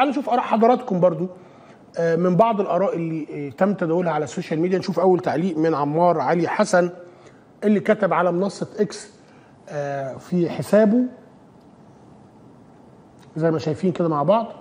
تعالوا نشوف اراء حضراتكم برضو آه، من بعض الاراء اللي آه، تم تداولها على السوشيال ميديا نشوف اول تعليق من عمار علي حسن اللي كتب على منصه اكس آه، في حسابه زي ما شايفين كده مع بعض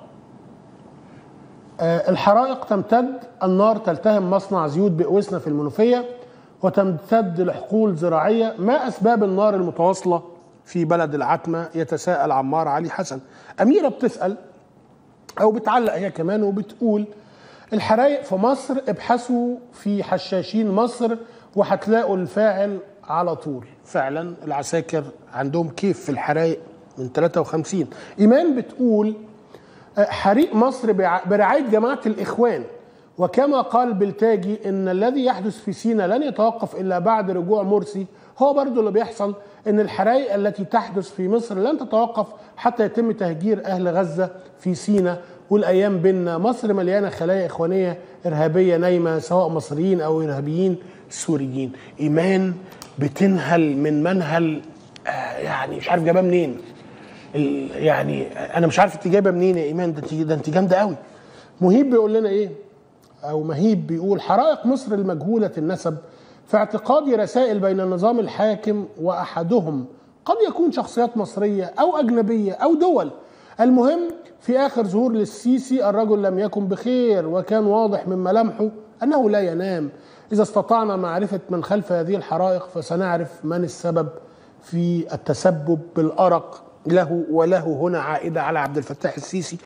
آه، الحرائق تمتد النار تلتهم مصنع زيوت بئوسنا في المنوفية وتمتد لحقول زراعية ما أسباب النار المتواصلة في بلد العتمة يتساءل عمار علي حسن أميرة بتسأل أو بتعلق هي كمان وبتقول الحرائق في مصر ابحثوا في حشاشين مصر وهتلاقوا الفاعل على طول فعلا العساكر عندهم كيف في الحرائق من 53 إيمان بتقول حريق مصر بع- برعاية جماعة الإخوان وكما قال بلتاجي إن الذي يحدث في سيناء لن يتوقف إلا بعد رجوع مرسي هو برضو اللي بيحصل إن الحرائق التي تحدث في مصر لن تتوقف حتى يتم تهجير أهل غزة في سيناء والأيام بيننا مصر مليانة خلايا إخوانية إرهابية نايمة سواء مصريين أو إرهابيين سوريين إيمان بتنهل من منهل آه، يعني مش عارف جابها منين ال- يعني انا مش عارف انت جايبه منين يا ايمان ده انت ده انت جامده قوي مهيب بيقول لنا ايه او مهيب بيقول حرائق مصر المجهوله النسب في اعتقادي رسائل بين النظام الحاكم واحدهم قد يكون شخصيات مصريه او اجنبيه او دول المهم في اخر ظهور للسيسي الرجل لم يكن بخير وكان واضح من ملامحه انه لا ينام اذا استطعنا معرفه من خلف هذه الحرائق فسنعرف من السبب في التسبب بالارق له وله هنا عائده على عبد الفتاح السيسي